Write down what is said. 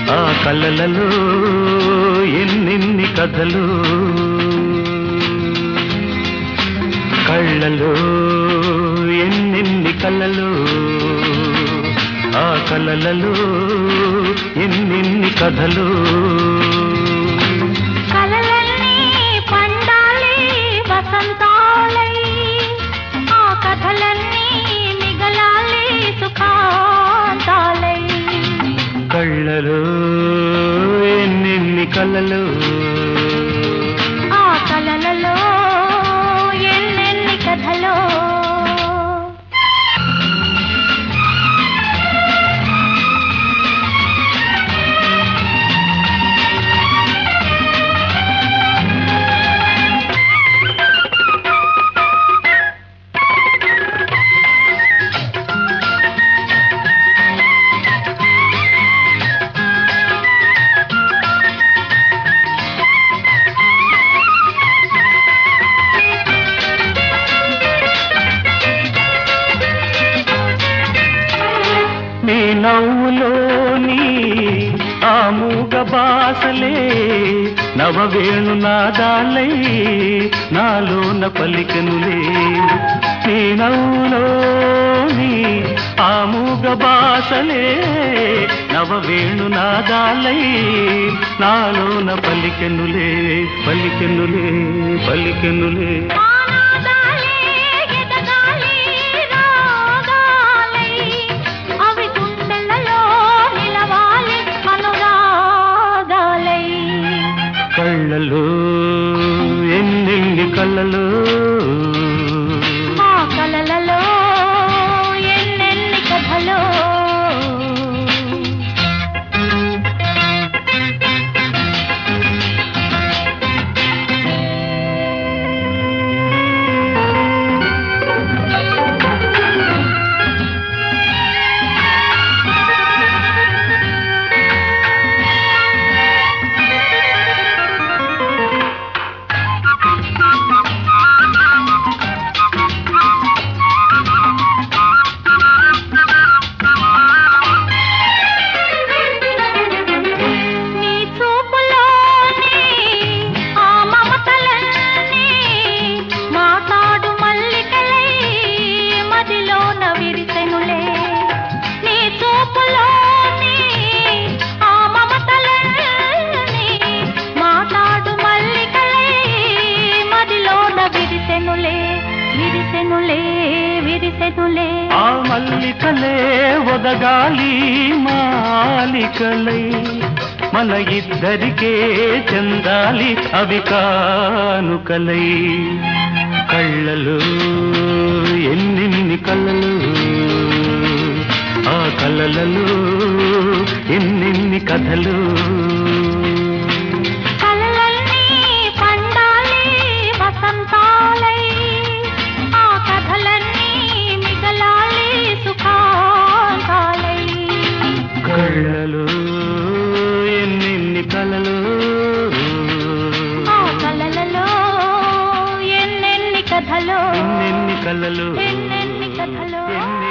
ఆ కలలలో ఎన్నెన్ని కథలు కళ్ళలో ఎన్నెన్ని కలలు ఆ కలలలో ఎన్నెన్ని కథలు కలలన్నీ పండాలి వసంతాలై ఆ కథలన్నీ మిగలాలి సుఖాంతాలై కళ్ళలో ఎన్నెన్ని కలలు ఆ కలలలో ఎన్నెన్ని కథలో నీ నవ్వులోని ఆ మూగ బాసలే నవవేణు నాదాలై నాలోన పలికెనులే నీ నవ్వులోని ఆ మూగ బాసలే నవవేణు నాదాలై నాలోన పలికెనులే పలికెనులే పలికెనులే ఆనాదాలే ఎదగాలి రాగాలై అవి గుండెలలో నిలవాలి అనురాగాలై కళ్ళలో ఎన్నెన్ని కళ్ళలో ఆ కలలలో ఎన్నెన్ని కథలో నీ చూపులోని ఆ మమతలన్నీ మాట్లాడు మల్లికలై మదిలోన విరిసెనులే నీ చూపులోని ఆ మమతలన్నీ మాట్లాడు మల్లికలై మదిలోన విరిసెనులే విరిసెనులే విరిసెనులే ఆ మల్లికలే ఒదగాలి మాలికలై మన ఇద్దరికే చెందాలి అవి కానుకలై కళ్ళలు ఎన్నెన్ని కళ్ళలు ఆ కళ్ళలలో ఎన్నెన్ని కథలు కలలన్నీ పండాలి వసంతాలై ఆ కథలన్నీ మిగలాలి సుఖాంతాలై కళ్ళలు ఎన్నెన్ని కలలు ఆ కలలలో ఎన్నెన్ని కథలో ఎన్నెన్ని కలలు ఎన్నెన్ని కథలు ఎన్నెన్ని